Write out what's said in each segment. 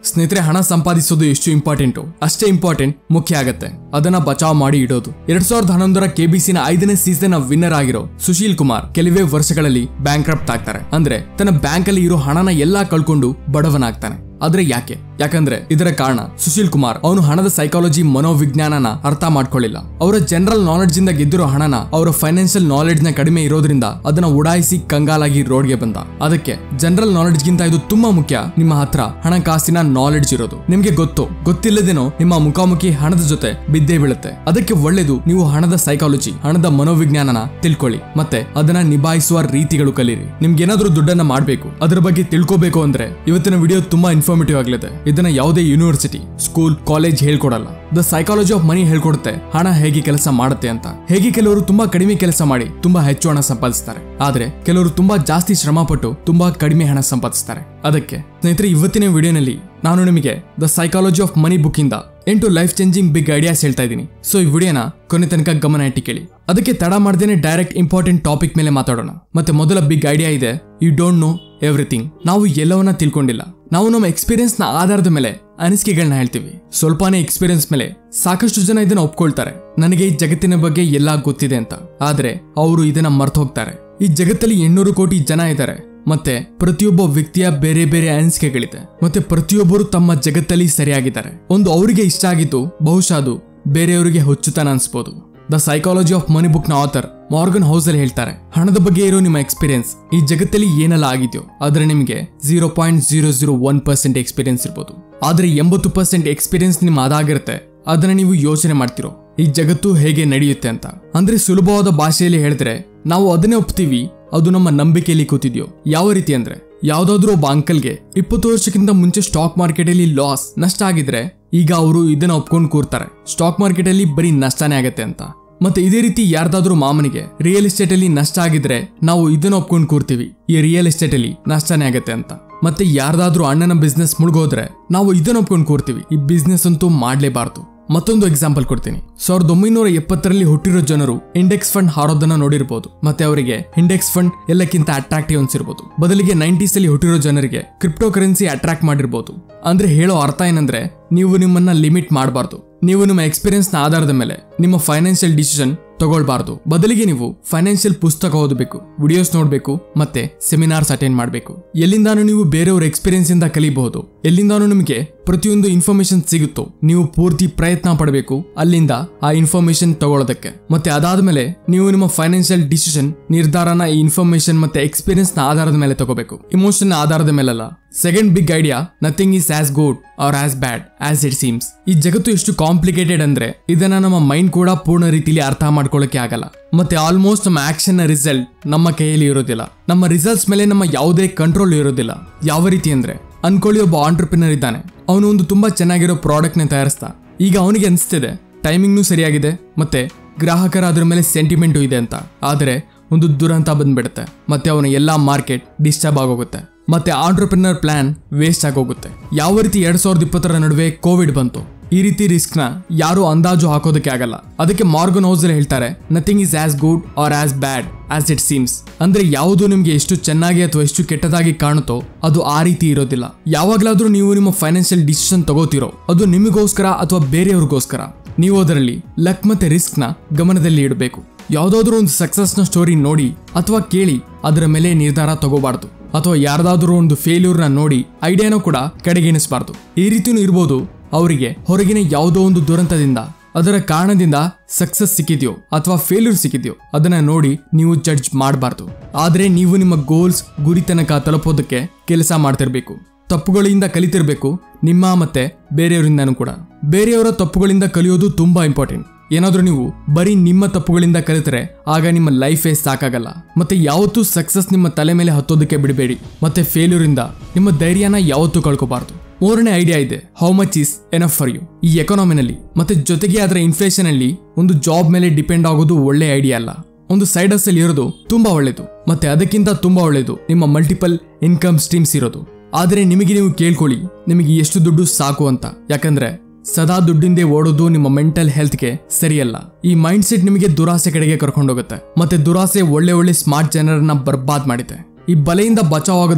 ಸ್ನೇಹಿತರೆ ಹಣ ಸಂಪಾದಿಸೋದು ಎಷ್ಟು ಇಂಪಾರ್ಟೆಂಟು ಅಷ್ಟೇ ಇಂಪಾರ್ಟೆಂಟ್ ಮುಖ್ಯ ಆಗತ್ತೆ ಅದನ್ನ ಬಚಾವ್ ಮಾಡಿ ಇಡೋದು ಎರಡ್ ಸಾವಿರದ ಹನ್ನೊಂದರ ಕೆಬಿಸಿನ ಐದನೇ ಸೀಸನ್ ವಿನ್ನರ್ ಆಗಿರೋ ಸುಶೀಲ್ ಕುಮಾರ್ ಕೆಲವೇ ವರ್ಷಗಳಲ್ಲಿ ಬ್ಯಾಂಕ್ ಆಗ್ತಾರೆ ಅಂದ್ರೆ ತನ್ನ ಬ್ಯಾಂಕ್ ಅಲ್ಲಿ ಇರೋ ಹಣನ ಎಲ್ಲಾ ಕಳ್ಕೊಂಡು ಬಡವನಾಗ್ತಾನೆ ಆದ್ರೆ ಯಾಕೆ ಯಾಕಂದ್ರೆ ಇದರ ಕಾರಣ ಸುಶೀಲ್ ಕುಮಾರ್ ಅವನು ಹಣದ ಸೈಕಾಲಜಿ ಮನೋವಿಜ್ಞಾನನ ಅರ್ಥ ಮಾಡ್ಕೊಳ್ಳಿಲ್ಲ ಅವರ ಜನರಲ್ ನಾಲೆಡ್ಜ್ ಇಂದ ಗೆದ್ದಿರೋ ಹಣನ ಅವರ ಫೈನಾನ್ಷಿಯಲ್ ನಾಲೆಡ್ಜ್ ನ ಕಡಿಮೆ ಇರೋದ್ರಿಂದ ಅದನ್ನ ಉಡಾಯಿಸಿ ಕಂಗಾಲಾಗಿ ರೋಡ್ಗೆ ಬಂದ ಅದಕ್ಕೆ ಜನರಲ್ ನಾಲೆಡ್ಜ್ ಗಿಂತ ಇದು ತುಂಬಾ ಮುಖ್ಯ ನಿಮ್ಮ ಹತ್ರ ಹಣಕಾಸಿನ ನಾಲೆಡ್ಜ್ ಇರೋದು ನಿಮ್ಗೆ ಗೊತ್ತು ಗೊತ್ತಿಲ್ಲದೇನೋ ನಿಮ್ಮ ಮುಖಾಮುಖಿ ಹಣದ ಜೊತೆ ಬಿದ್ದೇ ಬೀಳುತ್ತೆ ಅದಕ್ಕೆ ಒಳ್ಳೇದು ನೀವು ಹಣದ ಸೈಕಾಲಜಿ ಹಣದ ಮನೋವಿಜ್ಞಾನನ ತಿಳ್ಕೊಳ್ಳಿ ಮತ್ತೆ ಅದನ್ನ ನಿಭಾಯಿಸುವ ರೀತಿಗಳು ಕಲೀರಿ ನಿಮ್ಗೆ ಏನಾದ್ರೂ ದುಡ್ಡನ್ನ ಮಾಡ್ಬೇಕು ಅದ್ರ ಬಗ್ಗೆ ತಿಳ್ಕೋಬೇಕು ಅಂದ್ರೆ ಇವತ್ತಿನ ವಿಡಿಯೋ ತುಂಬಾ ಇನ್ಫಾರ್ಮೇಟಿವ್ ಆಗಲಿದೆ ಇದನ್ನ ಯಾವುದೇ ಯೂನಿವರ್ಸಿಟಿ ಸ್ಕೂಲ್ ಕಾಲೇಜ್ ಹೇಳ್ಕೊಡಲ್ಲ ದ ಸೈಕಾಲಜಿ ಆಫ್ ಮನಿ ಹೇಳ್ಕೊಡುತ್ತೆ ಹಣ ಹೇಗೆ ಕೆಲಸ ಮಾಡುತ್ತೆ ಅಂತ ಹೇಗೆ ಕೆಲವರು ತುಂಬಾ ಕಡಿಮೆ ಕೆಲಸ ಮಾಡಿ ತುಂಬಾ ಹೆಚ್ಚು ಹಣ ಸಂಪಾದಿಸ್ತಾರೆ ಆದ್ರೆ ಕೆಲವರು ತುಂಬಾ ಜಾಸ್ತಿ ಶ್ರಮ ಪಟ್ಟು ತುಂಬಾ ಕಡಿಮೆ ಹಣ ಸಂಪಾದಿಸ್ತಾರೆ ಅದಕ್ಕೆ ಸ್ನೇಹಿತರೆ ಇವತ್ತಿನ ವಿಡಿಯೋನಲ್ಲಿ ನಾನು ನಿಮಗೆ the psychology of money book ಇಂದ ಎಂಟು ಲೈಫ್ ಚೇಂಜಿಂಗ್ ಬಿಗ್ ಐಡಿಯಾಸ್ ಹೇಳ್ತಾ ಇದ್ದೀನಿ ಸೊ ಈ ವಿಡಿಯೋನ ಕೊನೆ ತನಕ ಗಮನ ಇಟ್ಟು ಕೇಳಿ ಅದಕ್ಕೆ ತಡ ಮಾಡ್ದೇನೆ ಡೈರೆಕ್ಟ್ ಇಂಪಾರ್ಟೆಂಟ್ ಟಾಪಿಕ್ ಮೇಲೆ ಮಾತಾಡೋಣ ಮತ್ತೆ ಮೊದಲ ಬಿಗ್ ಐಡಿಯಾ ಇದೆ ಯು ಡೋಂಟ್ ನೋ ಎವ್ರಿಥಿಂಗ್ ನಾವು ಎಲ್ಲವನ್ನ ತಿಳ್ಕೊಂಡಿಲ್ಲ ನಾವು ನಮ್ಮ ಎಕ್ಸ್ಪೀರಿಯನ್ಸ್ ನ ಆಧಾರದ ಮೇಲೆ ಅನಿಸಿಕೆಗಳನ್ನ ಹೇಳ್ತೀವಿ ಸ್ವಲ್ಪನೇ ಎಕ್ಸ್ಪೀರಿಯನ್ಸ್ ಮೇಲೆ ಸಾಕಷ್ಟು ಜನ ಇದನ್ನ ಒಪ್ಕೊಳ್ತಾರೆ ನನಗೆ ಈ ಜಗತ್ತಿನ ಬಗ್ಗೆ ಎಲ್ಲ ಗೊತ್ತಿದೆ ಅಂತ ಆದ್ರೆ ಅವರು ಇದನ್ನ ಮರ್ತು ಹೋಗ್ತಾರೆ ಈ ಜಗತ್ತಲ್ಲಿ ಎಂಟ್ನೂರು ಕೋಟಿ ಜನ ಇದ್ದಾರೆ ಮತ್ತೆ ಪ್ರತಿಯೊಬ್ಬ ವ್ಯಕ್ತಿಯ ಬೇರೆ ಬೇರೆ ಅನಿಸಿಕೆಗಳಿದೆ ಮತ್ತೆ ಪ್ರತಿಯೊಬ್ಬರು ತಮ್ಮ ಜಗತ್ತಲ್ಲಿ ಸರಿಯಾಗಿದ್ದಾರೆ ಒಂದು ಅವರಿಗೆ ಇಷ್ಟ ಆಗಿದ್ದು ಬಹುಶಃ ಅದು ಬೇರೆಯವರಿಗೆ ಹುಚ್ಚುತನ ಅನ್ಸ್ಬೋದು the psychology of money book ನ ಆಥರ್ ಮಾರ್ಗನ್ ಹೌಸ್ ಅಲ್ಲಿ ಹೇಳ್ತಾರೆ ಹಣದ ಬಗ್ಗೆ ಇರೋ ನಿಮ್ಮ ಎಕ್ಸ್ಪೀರಿಯನ್ಸ್ ಈ ಜಗತ್ತಲ್ಲಿ ಏನೆಲ್ಲ ಆಗಿದೆಯೋ ಆದ್ರೆ ನಿಮಗೆ zero point zero zero one percent experience ಇರ್ಬೋದು ಆದ್ರೆ ಎಂಬತ್ತು ಪರ್ಸೆಂಟ್ ಎಕ್ಸ್ಪೀರಿಯನ್ಸ್ ನಿಮ್ಮ ಅದಾಗಿರುತ್ತೆ ಅದನ್ನ ನೀವು ಯೋಚನೆ ಮಾಡ್ತಿರೋ ಈ ಜಗತ್ತು ಹೇಗೆ ನಡೆಯುತ್ತೆ ಅಂತ ಅಂದ್ರೆ ಸುಲಭವಾದ ಭಾಷೆಯಲ್ಲಿ ಹೇಳಿದ್ರೆ ನಾವು ಅದನ್ನೇ ಒಪ್ತೀವಿ ಅದು ನಮ್ಮ ನಂಬಿಕೆಯಲ್ಲಿ ಕೂತಿದ್ಯೋ ಯಾವ ರೀತಿ ಅಂದ್ರೆ ಯಾವ್ದಾದ್ರೂ ಒಬ್ಬ ಅಂಕಲ್ಗೆ ಇಪ್ಪತ್ತು ವರ್ಷಕ್ಕಿಂತ ಮುಂಚೆ ಸ್ಟಾಕ್ ಮಾರ್ಕೆಟ್ ಅಲ್ಲಿ ಲಾಸ್ ನಷ್ಟ ಆಗಿದ್ರೆ ಈಗ ಅವರು ಇದನ್ನ ಒಪ್ಕೊಂಡು ಕೂರ್ತಾರೆ ಸ್ಟಾಕ್ ಮಾರ್ಕೆಟ್ ಅಲ್ಲಿ ಬರೀ ನಷ್ಟನೇ ಆಗತ್ತೆ ಅಂತ ಮತ್ತೆ ಇದೇ ರೀತಿ ಯಾರ್ದಾದ್ರೂ ಮಾಮನಿಗೆ ರಿಯಲ್ ಎಸ್ಟೇಟ್ ಅಲ್ಲಿ ನಷ್ಟ ಆಗಿದ್ರೆ ನಾವು ಇದನ್ನ ಒಪ್ಕೊಂಡು ಕೂರ್ತೀವಿ ಈ ರಿಯಲ್ ಎಸ್ಟೇಟ್ ಅಲ್ಲಿ ನಷ್ಟನೇ ಆಗತ್ತೆ ಅಂತ ಮತ್ತೆ ಯಾರ್ದಾದ್ರೂ ಅಣ್ಣನ ಬಿಸ್ನೆಸ್ ಮುಳುಗೋದ್ರೆ ನಾವು ಇದನ್ನ ಒಪ್ಕೊಂಡು ಕೂರ್ತೀವಿ ಈ ಬಿಸ್ನೆಸ್ ಅಂತೂ ಮಾಡ್ಲೇಬಾರ್ದು ಮತ್ತೊಂದು ಎಕ್ಸಾಂಪಲ್ ಕೊಡ್ತೀನಿ ಸಾವಿರದ ಒಂಬೈನೂರ ಎಪ್ಪತ್ತರಲ್ಲಿ ಹುಟ್ಟಿರೋ ಜನರು ಇಂಡೆಕ್ಸ್ ಫಂಡ್ ಹಾರೋದನ್ನ ನೋಡಿರ್ಬೋದು ಮತ್ತೆ ಅವರಿಗೆ ಇಂಡೆಕ್ಸ್ ಫಂಡ್ ಎಲ್ಲಕ್ಕಿಂತ ಅಟ್ರಾಕ್ಟಿವ್ ಅನ್ಸಿರ್ಬೋದು ಬದಲಿಗೆ ನೈಂಟೀಸ್ ಅಲ್ಲಿ ಹುಟ್ಟಿರೋ ಜನರಿಗೆ ಕ್ರಿಪ್ಟೋ ಕರೆನ್ಸಿ ಅಟ್ರಾಕ್ಟ್ ಮಾಡಿರ್ಬೋದು ಅಂದ್ರೆ ಹೇಳೋ ಅರ್ಥ ಏನಂದ್ರೆ ನೀವು ನಿಮ್ಮನ್ನ ಲಿಮಿಟ್ ಮಾಡಬಾರ್ದು ನೀವು ನಿಮ್ಮ ಎಕ್ಸ್ಪೀರಿಯನ್ಸ್ ನ ಆಧಾರದ ಮೇಲೆ ನಿಮ್ಮ ಫೈನಾನ್ಷಿಯಲ್ ಡಿಸಿಷನ್ ತಗೊಳ್ಬಾರ್ದು ಬದಲಿಗೆ ನೀವು ಫೈನಾನ್ಷಿಯಲ್ ಪುಸ್ತಕ ಓದಬೇಕು ವಿಡಿಯೋಸ್ ನೋಡಬೇಕು ಮತ್ತೆ ಸೆಮಿನಾರ್ಸ್ ಅಟೆಂಡ್ ಮಾಡಬೇಕು ಎಲ್ಲಿಂದಾನು ನೀವು ಬೇರೆಯವ್ರ ಎಕ್ಸ್ಪೀರಿಯನ್ಸ್ ಇಂದ ಕಲಿಬಹುದು ಎಲ್ಲಿಂದಾನು ನಿಮಗೆ ಪ್ರತಿಯೊಂದು ಇನ್ಫಾರ್ಮೇಶನ್ ಸಿಗುತ್ತೋ ನೀವು ಪೂರ್ತಿ ಪ್ರಯತ್ನ ಪಡಬೇಕು ಅಲ್ಲಿಂದ ಆ ಇನ್ಫಾರ್ಮೇಶನ್ ತಗೊಳ್ಳೋದಕ್ಕೆ ಮತ್ತೆ ಅದಾದ್ಮೇಲೆ ನೀವು ನಿಮ್ಮ ಫೈನಾನ್ಷಿಯಲ್ ಡಿಸಿಷನ್ ನಿರ್ಧಾರನ ಈ ಇನ್ಫಾರ್ಮೇಶನ್ ಮತ್ತೆ ಎಕ್ಸ್ಪೀರಿಯನ್ಸ್ ನ ಆಧಾರದ ಮೇಲೆ ತಗೋಬೇಕು ಇಮೋಷನ್ ಆಧಾರದ ಮೇಲಲ್ಲ second big idea nothing is as good or as bad as it seems ಈ ಜಗತ್ತು ಎಷ್ಟು ಕಾಂಪ್ಲಿಕೇಟೆಡ್ ಅಂದ್ರೆ ಇದನ್ನ ನಮ್ಮ ಮೈಂಡ್ ಕೂಡ ಪೂರ್ಣ ರೀತಿಯಲ್ಲಿ ಅರ್ಥ ಮಾಡ್ಕೊಳ್ಳೋಕೆ ಆಗಲ್ಲ ಮತ್ತೆ ಆಲ್ಮೋಸ್ಟ್ ನಮ್ಮ ಆಕ್ಷನ್ ನ ರಿಸಲ್ಟ್ ನಮ್ಮ ಕೈಯಲ್ಲಿ ಇರೋದಿಲ್ಲ ನಮ್ಮ ರಿಸಲ್ಟ್ಸ್ ಮೇಲೆ ನಮ್ಮ ಯಾವುದೇ ಕಂಟ್ರೋಲ್ ಇರೋದಿಲ್ಲ ಯಾವ ರೀತಿ ಅಂದ್ರೆ ಅನ್ಕೊಳ್ಳಿ ಒಬ್ಬ ಆಂಟರ್ಪ್ರಿನರ್ ಇದ್ದಾನೆ ಅವನು ಒಂದು ತುಂಬಾ ಚೆನ್ನಾಗಿರೋ ಪ್ರಾಡಕ್ಟ್ ನ ತಯಾರಿಸ್ತಾ ಈಗ ಅವನಿಗೆ ಅನಿಸ್ತಿದೆ ಟೈಮಿಂಗ್ನು ಸರಿಯಾಗಿದೆ ಮತ್ತೆ ಗ್ರಾಹಕರ ಅದ್ರ ಮೇಲೆ ಸೆಂಟಿಮೆಂಟು ಇದೆ ಅಂತ ಆದರೆ ಒಂದು ದುರಂತ ಬಂದ್ಬಿಡುತ್ತೆ ಮತ್ತೆ ಅವನ ಎಲ್ಲಾ ಮಾರ್ಕೆಟ್ ಡಿಸ್ಟರ್ಬ್ ಆಗೋಗುತ್ತೆ ಮತ್ತೆ ಆಂಟ್ರಪ್ರಿನರ್ ಪ್ಲಾನ್ ವೇಸ್ಟ್ ಆಗೋಗುತ್ತೆ ಯಾವ ರೀತಿ ಎರಡ್ ಸಾವಿರದ ಇಪ್ಪತ್ತರ ನಡುವೆ ಕೋವಿಡ್ ಬಂತು ಈ ರೀತಿ ರಿಸ್ಕ್ ನ ಯಾರು ಅಂದಾಜು ಹಾಕೋದಕ್ಕೆ ಆಗಲ್ಲ ಅದಕ್ಕೆ ಮಾರ್ಗನ್ ಹೌಸ್ ಹೇಳ್ತಾರೆ nothing is as good or as bad as it seems ಅಂದ್ರೆ ಯಾವುದು ನಿಮ್ಗೆ ಎಷ್ಟು ಚೆನ್ನಾಗಿ ಅಥವಾ ಎಷ್ಟು ಕೆಟ್ಟದಾಗಿ ಕಾಣುತ್ತೋ ಅದು ಆ ರೀತಿ ಇರೋದಿಲ್ಲ ಯಾವಾಗ್ಲಾದ್ರೂ ನೀವು ನಿಮ್ಮ ಫೈನಾನ್ಷಿಯಲ್ ಡಿಸಿಷನ್ ತಗೋತಿರೋ ಅದು ನಿಮಗೋಸ್ಕರ ಅಥವಾ ಬೇರೆಯವ್ರಿಗೋಸ್ಕರ ನೀವು ಅದರಲ್ಲಿ ಲಕ್ ಮತ್ತೆ ರಿಸ್ಕ್ ನ ಗಮನದಲ್ಲಿ ಇಡಬೇಕು ಯಾವ್ದಾದ್ರೂ ಒಂದು ಸಕ್ಸಸ್ ನ ಸ್ಟೋರಿ ನೋಡಿ ಅಥವಾ ಕೇಳಿ ಅದರ ಮೇಲೆ ನಿರ್ಧಾರ ತಗೋಬಾರ್ದು ಅಥವಾ ಯಾರ್ದಾದ್ರೂ ಒಂದು ಫೇಲ್ಯೂರ್ ನ ನೋಡಿ ಐಡಿಯಾನೂ ಕೂಡ ಕಡೆಗೆಣಿಸಬಾರ್ದು ಈ ರೀತಿನೂ ಇರ್ಬೋದು ಅವರಿಗೆ ಹೊರಗಿನ ಯಾವುದೋ ಒಂದು ದುರಂತದಿಂದ ಅದರ ಕಾರಣದಿಂದ ಸಕ್ಸಸ್ ಸಿಕ್ಕಿದ್ಯೋ ಅಥವಾ ಫೇಲ್ಯೂರ್ ಸಿಕ್ಕಿದ್ಯೋ ಅದನ್ನ ನೋಡಿ ನೀವು ಜಡ್ಜ್ ಮಾಡಬಾರ್ದು ಆದ್ರೆ ನೀವು ನಿಮ್ಮ ಗೋಲ್ಸ್ ಗುರಿ ತನಕ ತಲುಪೋದಕ್ಕೆ ಕೆಲಸ ಮಾಡ್ತಿರ್ಬೇಕು ತಪ್ಪುಗಳಿಂದ ಕಲಿತಿರ್ಬೇಕು ನಿಮ್ಮ ಮತ್ತೆ ಬೇರೆಯವರಿಂದನೂ ಕೂಡ ಬೇರೆಯವರ ತಪ್ಪುಗಳಿಂದ ಕಲಿಯೋದು ತುಂಬಾ ಇಂಪಾರ್ಟೆಂಟ್ ಏನಾದ್ರೂ ನೀವು ಬರೀ ನಿಮ್ಮ ತಪ್ಪುಗಳಿಂದ ಕಲಿತರೆ ಆಗ ನಿಮ್ಮ ಲೈಫೇ ಸಾಕಾಗಲ್ಲ ಮತ್ತೆ ಯಾವತ್ತೂ ಸಕ್ಸಸ್ ನಿಮ್ಮ ತಲೆ ಮೇಲೆ ಹತ್ತೋದಕ್ಕೆ ಬಿಡಬೇಡಿ ಮತ್ತೆ ಫೇಲ್ಯೂರ್ ಇಂದ ನಿಮ್ಮ ಧೈರ್ಯನ ಯಾವತ್ತೂ ಕಳ್ಕೋಬಾರ್ದು ಮೂರನೇ ಐಡಿಯಾ ಇದೆ how much is enough for you ಈ ಎಕಾನಮಿನಲ್ಲಿ ಮತ್ತೆ ಜೊತೆಗೆ ಅದರ ಇನ್ಫ್ಲೇಷನ್ ಅಲ್ಲಿ ಒಂದು ಜಾಬ್ ಮೇಲೆ ಡಿಪೆಂಡ್ ಆಗೋದು ಒಳ್ಳೆ ಐಡಿಯಾ ಅಲ್ಲ ಒಂದು ಸೈಡ್ ಹಸಲ್ ಇರೋದು ತುಂಬಾ ಒಳ್ಳೇದು ಮತ್ತೆ ಅದಕ್ಕಿಂತ ತುಂಬಾ ಒಳ್ಳೇದು ನಿಮ್ಮ ಮಲ್ಟಿಪಲ್ ಇನ್ಕಮ್ ಸ್ಟ್ರೀಮ್ಸ್ ಇರೋದು ಆದರೆ ನಿಮಗೆ ನೀವು ಕೇಳ್ಕೊಳ್ಳಿ ನಿಮಗೆ ಎಷ್ಟು ದುಡ್ಡು ಸಾಕು ಅಂತ ಯಾಕಂದ್ರೆ ಸದಾ ದುಡ್ಡಿಂದೇ ಓಡೋದು ನಿಮ್ಮ ಮೆಂಟಲ್ ಹೆಲ್ತ್ಗೆ ಸರಿಯಲ್ಲ ಈ ಮೈಂಡ್ ಸೆಟ್ ನಿಮಗೆ ದುರಾಸೆ ಕಡೆಗೆ ಕರ್ಕೊಂಡೋಗುತ್ತೆ ಮತ್ತೆ ದುರಾಸೆ ಒಳ್ಳೆ ಒಳ್ಳೆ ಸ್ಮಾರ್ಟ್ ಜನರನ್ನ ಬರ್ಬಾದ್ ಮಾಡಿದೆ ಈ ಬಲೆಯಿಂದ ಬಚಾವ್ ಆಗೋದಕ್ಕೆ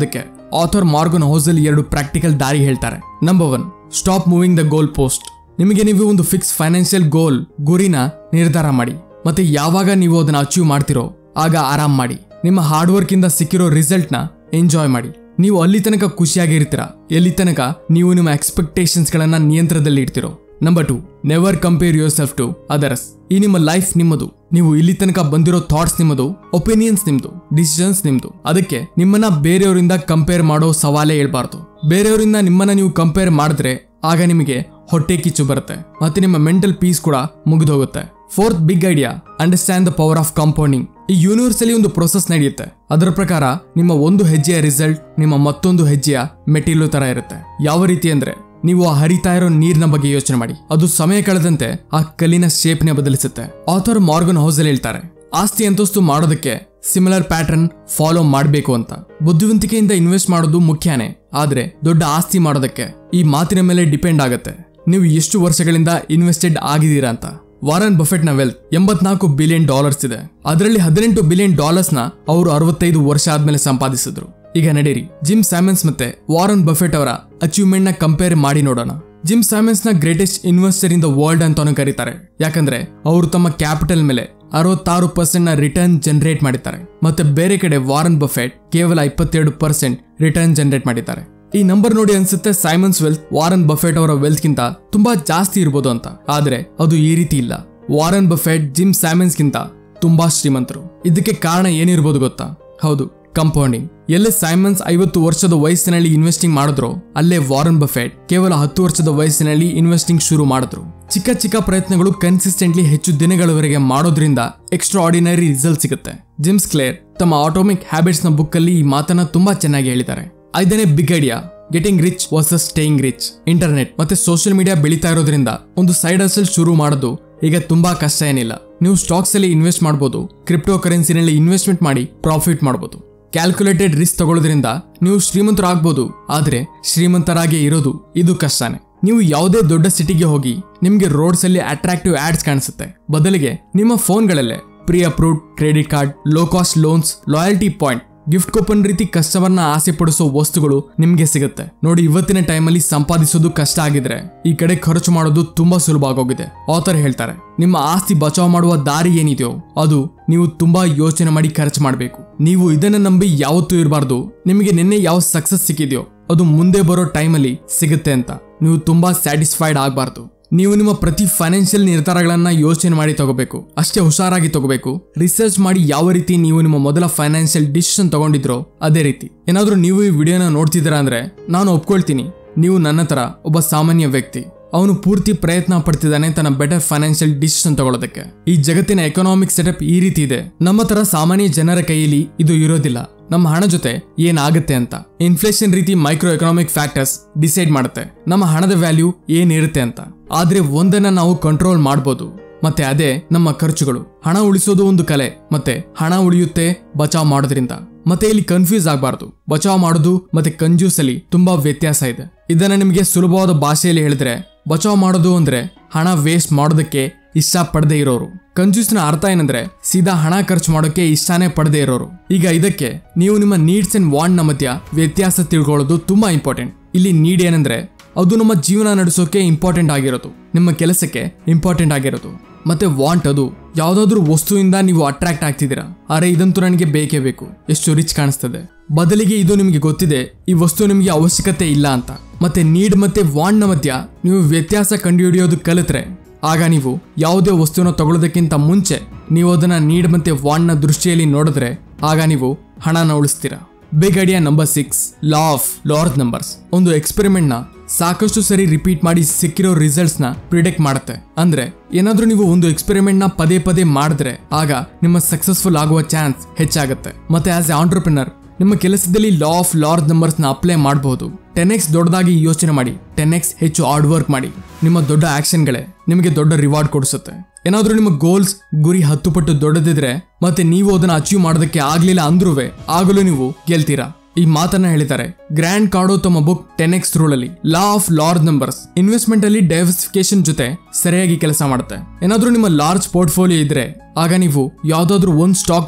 ಆಥರ್ ಮಾರ್ಗನ್ ಹೌಸಲ್ ಎರಡು ಪ್ರಾಕ್ಟಿಕಲ್ ದಾರಿ ಹೇಳ್ತಾರೆ number one stop moving the goal post ನಿಮಗೆ ನೀವು ಒಂದು ಫಿಕ್ಸ್ ಫೈನಾನ್ಷಿಯಲ್ ಗೋಲ್ ಗುರಿನ ನಿರ್ಧಾರ ಮಾಡಿ ಮತ್ತೆ ಯಾವಾಗ ನೀವು ಅದನ್ನ ಅಚೀವ್ ಮಾಡ್ತಿರೋ ಆಗ ಆರಾಮ್ ಮಾಡಿ ನಿಮ್ಮ ಹಾರ್ಡ್ ವರ್ಕ್ ಇಂದ ಸಿಕ್ಕಿರೋ ರಿಸಲ್ಟ್ ನ ಎಂಜಾಯ್ ಮಾಡಿ ನೀವು ಅಲ್ಲಿ ತನಕ ಖುಷಿಯಾಗಿರ್ತೀರಾ ಎಲ್ಲಿ ತನಕ ನೀವು ನಿಮ್ಮ ಎಕ್ಸ್ಪೆಕ್ಟೇಷನ್ಸ್ ಗಳನ್ನ ನಿಯಂತ್ರಣದಲ್ಲಿ ಇಡ್ತಿರೋ number two never compare yourself to others ಈ ನಿಮ್ಮ ಲೈಫ್ ನಿಮ್ಮದು ನೀವು ಇಲ್ಲಿ ತನಕ ಬಂದಿರೋ ಥಾಟ್ಸ್ ನಿಮ್ಮದು ಒಪಿನಿಯನ್ಸ್ ನಿಮ್ದು ಡಿಸಿಷನ್ಸ್ ನಿಮ್ದು ಅದಕ್ಕೆ ನಿಮ್ಮನ್ನ ಬೇರೆಯವರಿಂದ ಕಂಪೇರ್ ಮಾಡೋ ಸವಾಲೇ ಹೇಳ್ಬಾರ್ದು ಬೇರೆಯವರಿಂದ ನಿಮ್ಮನ್ನ ನೀವು ಕಂಪೇರ್ ಮಾಡಿದ್ರೆ ಆಗ ನಿಮಗೆ ಹೊಟ್ಟೆ ಕಿಚ್ಚು ಬರುತ್ತೆ ಮತ್ತೆ ನಿಮ್ಮ ಮೆಂಟಲ್ ಪೀಸ್ ಕೂಡ ಮುಗಿದೋಗುತ್ತೆ fourth big idea understand the power of compounding ಈ ಯೂನಿವರ್ಸ್ ಅಲ್ಲಿ ಒಂದು ಪ್ರೊಸೆಸ್ ನಡೆಯುತ್ತೆ ಅದರ ಪ್ರಕಾರ ನಿಮ್ಮ ಒಂದು ಹೆಜ್ಜೆಯ ರಿಸಲ್ಟ್ ನಿಮ್ಮ ಮತ್ತೊಂದು ಹೆಜ್ಜೆಯ ಮೆಟೀರಿಯಲ್ ತರ ಇರುತ್ತೆ ಯಾವ ರೀತಿ ಅಂದ್ರೆ ನೀವು ಆ ಹರಿತಾ ಇರೋ ನೀರಿನ ಬಗ್ಗೆ ಯೋಚನೆ ಮಾಡಿ ಅದು ಸಮಯ ಕಳೆದಂತೆ ಆ ಕಲ್ಲಿನ ಶೇಪ್ನೆ ಬದಲಿಸುತ್ತೆ ಆಥರ್ ಮಾರ್ಗನ್ ಹೌಸಲ್ ಹೇಳ್ತಾರೆ ಆಸ್ತಿ ಅಂತಸ್ತು ಮಾಡೋದಕ್ಕೆ ಸಿಮಿಲರ್ ಪ್ಯಾಟರ್ನ್ ಫಾಲೋ ಮಾಡಬೇಕು ಅಂತ ಬುದ್ಧಿವಂತಿಕೆಯಿಂದ ಇನ್ವೆಸ್ಟ್ ಮಾಡೋದು ಮುಖ್ಯನೇ ಆದ್ರೆ ದೊಡ್ಡ ಆಸ್ತಿ ಮಾಡೋದಕ್ಕೆ ಈ ಮಾತಿನ ಮೇಲೆ ಡಿಪೆಂಡ್ ಆಗುತ್ತೆ ನೀವು ಎಷ್ಟು ವರ್ಷಗಳಿಂದ ಇನ್ವೆಸ್ಟೆಡ್ ಆಗಿದ್ದೀರಾ ಅಂತ ವಾರನ್ ಬಫೆಟ್ ನ ವೆಲ್ತ್ ಎಂಬತ್ನಾಲ್ಕು ಬಿಲಿಯನ್ ಡಾಲರ್ಸ್ ಇದೆ ಅದರಲ್ಲಿ ಹದಿನೆಂಟು ಬಿಲಿಯನ್ ಡಾಲರ್ಸ್ ನ ಅವರು ಅರವತ್ತೈದು ವರ್ಷ ಆದ್ಮೇಲೆ ಸಂಪಾದಿಸಿದ್ರು ಈಗ ನಡೀರಿ ಜಿಮ್ ಸ್ಯಾಮನ್ಸ್ ಮತ್ತೆ ವಾರನ್ ಬಫೆಟ್ ಅವರ ಅಚೀವ್ಮೆಂಟ್ ನ ಕಂಪೇರ್ ಮಾಡಿ ನೋಡೋಣ ಜಿಮ್ ಸ್ಯಾಮನ್ಸ್ ನ greatest investor in the world ಅಂತಾನು ಕರೀತಾರೆ ಯಾಕಂದ್ರೆ ಅವರು ತಮ್ಮ ಕ್ಯಾಪಿಟಲ್ ಮೇಲೆ ಅರವತ್ತಾರು ಪರ್ಸೆಂಟ್ ನ ರಿಟರ್ನ್ ಜನರೇಟ್ ಮಾಡಿದ್ದಾರೆ ಮತ್ತೆ ಬೇರೆ ಕಡೆ ವಾರನ್ ಬಫೆಟ್ ಕೇವಲ ಇಪ್ಪತ್ತೆರಡು ಪರ್ಸೆಂಟ್ ರಿಟರ್ನ್ ಜನರೇಟ್ ಮಾಡಿದ್ದಾರೆ ಈ ನಂಬರ್ ನೋಡಿ ಅನ್ಸುತ್ತೆ ಸೈಮನ್ಸ್ ವೆಲ್ತ್ ವಾರನ್ ಬಫೆಟ್ ಅವರ ವೆಲ್ತ್ ಗಿಂತ ತುಂಬಾ ಜಾಸ್ತಿ ಇರ್ಬೋದು ಅಂತ ಆದ್ರೆ ಅದು ಈ ರೀತಿ ಇಲ್ಲ ವಾರನ್ ಬಫೆಟ್ ಜಿಮ್ ಸ್ಯಾಮನ್ಸ್ ಗಿಂತ ತುಂಬಾ ಶ್ರೀಮಂತರು ಇದಕ್ಕೆ ಕಾರಣ ಏನಿರ್ಬೋದು ಗೊತ್ತಾ ಹೌದು ಕಂಪೌಂಡಿಂಗ್ ಎಲ್ಲೇ ಸೈಮನ್ಸ್ ಐವತ್ತು ವರ್ಷದ ವಯಸ್ಸಿನಲ್ಲಿ ಇನ್ವೆಸ್ಟಿಂಗ್ ಮಾಡಿದ್ರು ಅಲ್ಲೇ ವಾರನ್ ಬಫೆಟ್ ಕೇವಲ ಹತ್ತು ವರ್ಷದ ವಯಸ್ಸಿನಲ್ಲಿ ಇನ್ವೆಸ್ಟಿಂಗ್ ಶುರು ಮಾಡಿದ್ರು ಚಿಕ್ಕ ಚಿಕ್ಕ ಪ್ರಯತ್ನಗಳು ಕನ್ಸಿಸ್ಟೆಂಟ್ಲಿ ಹೆಚ್ಚು ದಿನಗಳವರೆಗೆ ಮಾಡೋದ್ರಿಂದ ಎಕ್ಸ್ಟ್ರಾ ಆರ್ಡಿನರಿ ರಿಸಲ್ಟ್ ಸಿಗುತ್ತೆ ಜಿಮ್ಸ್ ಕ್ಲೇರ್ ತಮ್ಮ ಆಟೋಮಿಕ್ ಹ್ಯಾಬಿಟ್ಸ್ ನ ಬುಕ್ ಅಲ್ಲಿ ಈ ಮಾತನ್ನ ತುಂಬಾ ಚೆನ್ನಾಗಿ ಹೇಳಿದ್ದಾರೆ ಐದನೇ big idea getting rich versus staying rich internet ಮತ್ತೆ ಸೋಷಿಯಲ್ ಮೀಡಿಯಾ ಬೆಳೀತಾ ಇರೋದ್ರಿಂದ ಒಂದು ಸೈಡ್ ಹಸಲ್ ಶುರು ಮಾಡೋದು ಈಗ ತುಂಬಾ ಕಷ್ಟ ಏನಿಲ್ಲ ನೀವು ಸ್ಟಾಕ್ಸ್ ಅಲ್ಲಿ ಇನ್ವೆಸ್ಟ್ ಮಾಡಬಹುದು ಕ್ರಿಪ್ಟೋ ಕರೆನ್ಸಿನಲ್ಲಿ ಇನ್ವೆಸ್ಟ್ಮೆಂಟ್ ಮಾಡಿ ಪ್ರಾಫಿಟ್ ಮಾಡಬಹುದು ಕ್ಯಾಲ್ಕುಲೇಟೆಡ್ ರಿಸ್ಕ್ ತಗೊಳ್ಳೋದ್ರಿಂದ ನೀವು ಶ್ರೀಮಂತರಾಗ್ಬೋದು ಆದ್ರೆ ಶ್ರೀಮಂತರಾಗೇ ಇರೋದು ಇದು ಕಷ್ಟನೇ ನೀವು ಯಾವುದೇ ದೊಡ್ಡ ಸಿಟಿಗೆ ಹೋಗಿ ನಿಮ್ಗೆ ರೋಡ್ಸ್ ಅಲ್ಲಿ ಅಟ್ರಾಕ್ಟಿವ್ ಆಡ್ಸ್ ಕಾಣಿಸುತ್ತೆ ಬದಲಿಗೆ ನಿಮ್ಮ ಫೋನ್ಗಳಲ್ಲೇ pre approved credit card low cost loans loyalty point gift coupon ರೀತಿ ಕಸ್ಟಮರ್ನ ಆಸೆ ಪಡಿಸೋ ವಸ್ತುಗಳು ನಿಮ್ಗೆ ಸಿಗುತ್ತೆ ನೋಡಿ ಇವತ್ತಿನ ಟೈಮಲ್ಲಿ ಸಂಪಾದಿಸೋದು ಕಷ್ಟ ಆಗಿದ್ರೆ ಈ ಕಡೆ ಖರ್ಚು ಮಾಡೋದು ತುಂಬಾ ಸುಲಭ ಆಗೋಗಿದೆ ಆಥರ್ ಹೇಳ್ತಾರೆ ನಿಮ್ಮ ಆಸ್ತಿ ಬಚಾವ್ ಮಾಡುವ ದಾರಿ ಏನಿದೆಯೋ ಅದು ನೀವು ತುಂಬಾ ಯೋಚನೆ ಮಾಡಿ ಖರ್ಚು ಮಾಡಬೇಕು ನೀವು ಇದನ್ನ ನಂಬಿ ಯಾವತ್ತೂ ಇರಬಾರ್ದು ನಿಮಗೆ ನಿನ್ನೆ ಯಾವ ಸಕ್ಸಸ್ ಸಿಕ್ಕಿದೆಯೋ ಅದು ಮುಂದೆ ಬರೋ ಟೈಮಲ್ಲಿ ಸಿಗುತ್ತೆ ಅಂತ ನೀವು ತುಂಬಾ ಸ್ಯಾಟಿಸ್ಫೈಡ್ ಆಗಬಾರ್ದು ನೀವು ನಿಮ್ಮ ಪ್ರತಿ ಫೈನಾನ್ಷಿಯಲ್ ನಿರ್ಧಾರಗಳನ್ನ ಯೋಚನೆ ಮಾಡಿ ತಗೋಬೇಕು ಅಷ್ಟೇ ಹುಷಾರಾಗಿ ತಗೋಬೇಕು ರಿಸರ್ಚ್ ಮಾಡಿ ಯಾವ ರೀತಿ ನೀವು ನಿಮ್ಮ ಮೊದಲ ಫೈನಾನ್ಷಿಯಲ್ ಡಿಸಿಷನ್ ತಗೊಂಡಿದ್ರೋ ಅದೇ ರೀತಿ ಏನಾದ್ರೂ ನೀವು ಈ ವಿಡಿಯೋನ ನೋಡ್ತಿದ್ದೀರಾ ಅಂದ್ರೆ ನಾನು ಒಪ್ಕೊಳ್ತೀನಿ ನೀವು ನನ್ನ ತರ ಒಬ್ಬ ಸಾಮಾನ್ಯ ವ್ಯಕ್ತಿ ಅವನು ಪೂರ್ತಿ ಪ್ರಯತ್ನ ಪಡ್ತಿದ್ದಾನೆ ತನ್ನ ಬೆಟರ್ ಫೈನಾನ್ಷಿಯಲ್ ಡಿಸಿಷನ್ ತಗೊಳ್ಳೋದಕ್ಕೆ ಈ ಜಗತ್ತಿನ ಎಕನಾಮಿಕ್ ಸೆಟಪ್ ಈ ರೀತಿ ಇದೆ ನಮ್ಮ ತರ ಸಾಮಾನ್ಯ ಜನರ ಕೈಯಲ್ಲಿ ಇದು ಇರೋದಿಲ್ಲ ನಮ್ಮ ಹಣ ಜೊತೆ ಏನಾಗುತ್ತೆ ಅಂತ ಇನ್ಫ್ಲೇಷನ್ ರೀತಿ ಮೈಕ್ರೋ ಎಕನಾಮಿಕ್ ಫ್ಯಾಕ್ಟರ್ಸ್ ಡಿಸೈಡ್ ಮಾಡುತ್ತೆ ನಮ್ಮ ಹಣದ ವ್ಯಾಲ್ಯೂ ಏನಿರುತ್ತೆ ಅಂತ ಆದ್ರೆ ಒಂದನ್ನ ನಾವು ಕಂಟ್ರೋಲ್ ಮಾಡ್ಬೋದು ಮತ್ತೆ ಅದೇ ನಮ್ಮ ಖರ್ಚುಗಳು ಹಣ ಉಳಿಸೋದು ಒಂದು ಕಲೆ ಮತ್ತೆ ಹಣ ಉಳಿಯುತ್ತೆ ಬಚಾವ್ ಮಾಡೋದ್ರಿಂದ ಮತ್ತೆ ಇಲ್ಲಿ ಕನ್ಫ್ಯೂಸ್ ಆಗಬಾರ್ದು ಬಚಾವ್ ಮಾಡೋದು ಮತ್ತೆ ಕಂಜೂಸ್ ಅಲ್ಲಿ ತುಂಬಾ ವ್ಯತ್ಯಾಸ ಇದೆ ಇದನ್ನ ನಿಮಗೆ ಸುಲಭವಾದ ಭಾಷೆಯಲ್ಲಿ ಹೇಳಿದ್ರೆ ಬಚಾವ್ ಮಾಡೋದು ಅಂದ್ರೆ ಹಣ ವೇಸ್ಟ್ ಮಾಡೋದಕ್ಕೆ ಇಷ್ಟ ಪಡದೆ ಇರೋರು ಕಂಜೂಸ್ನ ಅರ್ಥ ಏನಂದ್ರೆ ಸೀದಾ ಹಣ ಖರ್ಚು ಮಾಡೋಕೆ ಇಷ್ಟನೇ ಪಡದೆ ಇರೋರು ಈಗ ಇದಕ್ಕೆ ನೀವು ನಿಮ್ಮ ನೀಡ್ಸ್ ಅಂಡ್ ವಾಂಟ್ ನ ಮಧ್ಯ ವ್ಯತ್ಯಾಸ ತಿಳ್ಕೊಳ್ಳೋದು ತುಂಬಾ ಇಂಪಾರ್ಟೆಂಟ್ ಇಲ್ಲಿ ನೀಡ್ ಏನಂದ್ರೆ ಅದು ನಮ್ಮ ಜೀವನ ನಡೆಸೋಕೆ ಇಂಪಾರ್ಟೆಂಟ್ ಆಗಿರೋದು ನಿಮ್ಮ ಕೆಲಸಕ್ಕೆ ಇಂಪಾರ್ಟೆಂಟ್ ಆಗಿರೋದು ಮತ್ತೆ ವಾಂಟ್ ಅದು ಯಾವ್ದಾದ್ರು ವಸ್ತುವಿಂದ ನೀವು ಅಟ್ರಾಕ್ಟ್ ಆಗ್ತಿದ್ದೀರಾ ಅರೆ ಇದಂತೂ ನನಗೆ ಬೇಕೇ ಬೇಕು ಎಷ್ಟು ರಿಚ್ ಕಾಣಿಸ್ತದೆ ಬದಲಿಗೆ ಇದು ನಿಮಗೆ ಗೊತ್ತಿದೆ ಈ ವಸ್ತು ನಿಮಗೆ ಅವಶ್ಯಕತೆ ಇಲ್ಲ ಅಂತ ಮತ್ತೆ ನೀಡ್ ಮತ್ತೆ ವಾಂಟ್ ನ ಮಧ್ಯ ನೀವು ವ್ಯತ್ಯಾಸ ಕಂಡುಹಿಡಿಯೋದು ಕಲಿತ್ರೆ ಆಗ ನೀವು ಯಾವುದೇ ವಸ್ತುವನ್ನು ತಗೊಳ್ಳೋದಕ್ಕಿಂತ ಮುಂಚೆ ನೀವು ಅದನ್ನ ನೀಡ್ ಮತ್ತೆ ವಾಂಟ್ ನ ದೃಷ್ಟಿಯಲ್ಲಿ ನೋಡಿದ್ರೆ ಆಗ ನೀವು ಹಣನ ಉಳಿಸ್ತೀರಾ big idea number six law of large numbers ಒಂದು ಎಕ್ಸ್ಪೆರಿಮೆಂಟ್ ನ ಸಾಕಷ್ಟು ಸರಿ ರಿಪೀಟ್ ಮಾಡಿ ಸಿಕ್ಕಿರೋ ರಿಸಲ್ಟ್ಸ್ ನ ಪ್ರಿಡಿಕ್ಟ್ ಮಾಡುತ್ತೆ ಅಂದ್ರೆ ಏನಾದ್ರೂ ನೀವು ಒಂದು ಎಕ್ಸ್ಪೆರಿಮೆಂಟ್ ನ ಪದೇ ಪದೇ ಮಾಡಿದ್ರೆ ಆಗ ನಿಮ್ಮ ಸಕ್ಸಸ್ಫುಲ್ ಆಗುವ ಚಾನ್ಸ್ ಹೆಚ್ಚಾಗುತ್ತೆ ಮತ್ತೆ ಆಸ್ ಎ ಆಂಟರ್ಪ್ರಿನರ್ ನಿಮ್ಮ ಕೆಲಸದಲ್ಲಿ ಲಾ ಆಫ್ ಲಾರ್ಜ್ ನಂಬರ್ಸ್ ನ ಅಪ್ಲೈ ಮಾಡಬಹುದು ಟೆನ್ ಎಕ್ಸ್ ದೊಡ್ಡದಾಗಿ ಯೋಚನೆ ಮಾಡಿ ಟೆನ್ ಎಕ್ಸ್ ಹೆಚ್ಚು ಹಾರ್ಡ್ ವರ್ಕ್ ಮಾಡಿ ನಿಮ್ಮ ದೊಡ್ಡ ಆಕ್ಷನ್ಗಳೇ ನಿಮಗೆ ದೊಡ್ಡ ರಿವಾರ್ಡ್ ಕೊಡಿಸುತ್ತೆ ಏನಾದ್ರೂ ನಿಮ್ಮ ಗೋಲ್ಸ್ ಗುರಿ ಹತ್ತು ಪಟ್ಟು ದೊಡ್ಡದಿದ್ರೆ ಮತ್ತೆ ನೀವು ಅದನ್ನ ಅಚೀವ್ ಮಾಡೋದಕ್ಕೆ ಆಗ್ಲಿಲ್ಲ ಅಂದ್ರೂ ಆಗಲೂ ನೀವು ಗೆಲ್ತೀರಾ ಈ ಮಾತನ್ನ ಹೇಳಿದ್ದಾರೆ ಗ್ರ್ಯಾಂಡ್ ಕಾರ್ಡೋ ತಮ್ಮ ಬುಕ್ ಟೆನ್ ಎಕ್ಸ್ ರೂಲ್ ಅಲ್ಲಿ law of large numbers investment ಅಲ್ಲಿ ಡೈವರ್ಸಿಫಿಕೇಶನ್ ಜೊತೆ ಸರಿಯಾಗಿ ಕೆಲಸ ಮಾಡುತ್ತೆ ಏನಾದ್ರೂ ನಿಮ್ಮ ಲಾರ್ಜ್ ಪೋರ್ಟ್ಫೋಲಿಯೋ ಇದ್ರೆ ಆಗ ನೀವು ಯಾವ್ದಾದ್ರು ಒಂದ್ ಸ್ಟಾಕ್ ಮೇಲೆ